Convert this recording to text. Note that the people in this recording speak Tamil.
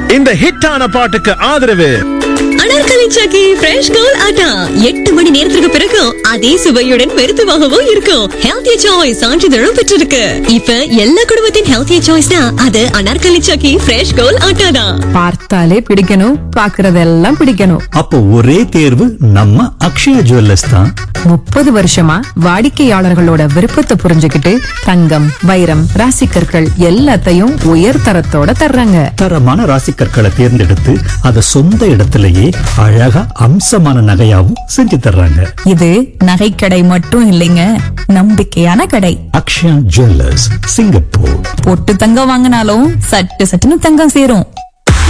இந்த ஹிட்டான பாட்டுக்கு ஆதரவு அனார்கலி சாக்கி ஃப்ரெஷ் கோல் ஆட்டா எட்டு மணி நேரத்துக்கு பிறகு அதே சுவையுடன் பெருத்துவாகவும் இருக்கும் ஹெல்த்திய சாய்ஸ் சான்றிதழும் பெற்றிருக்கு இப்ப எல்லா குடும்பத்தின் ஹெல்த்திய சாய்ஸ்னா அது அனார்கலி சாக்கி ஃப்ரெஷ் கோல் ஆட்டா தான் பார்த்தாலே பிடிக்கணும் பாக்குறதெல்லாம் பிடிக்கணும் அப்போ ஒரே தேர்வு நம்ம அக்ஷயா ஜுவல்லர்ஸ் தான் முப்பது வருஷமா வாடிக்கையாளர்களோட விருப்பத்தை புரிஞ்சுக்கிட்டு தங்கம் வைரம் ராசிக்கற்கள் எல்லாத்தையும் உயர் தரத்தோட தர்றாங்க தரமான ராசி கற்களை தேர்ந்தெடுத்து அதை சொந்த இடத்திலேயே அழகா அம்சமான நகையாவும் செஞ்சு தர்றாங்க இது நகைக்கடை மட்டும் இல்லைங்க நம்பிக்கையான கடை அக்ஷயா ஜுவல்லர்ஸ் சிங்கப்பூர் பொட்டு தங்கம் வாங்கினாலும் சட்டு சட்டுன்னு தங்கம் சேரும்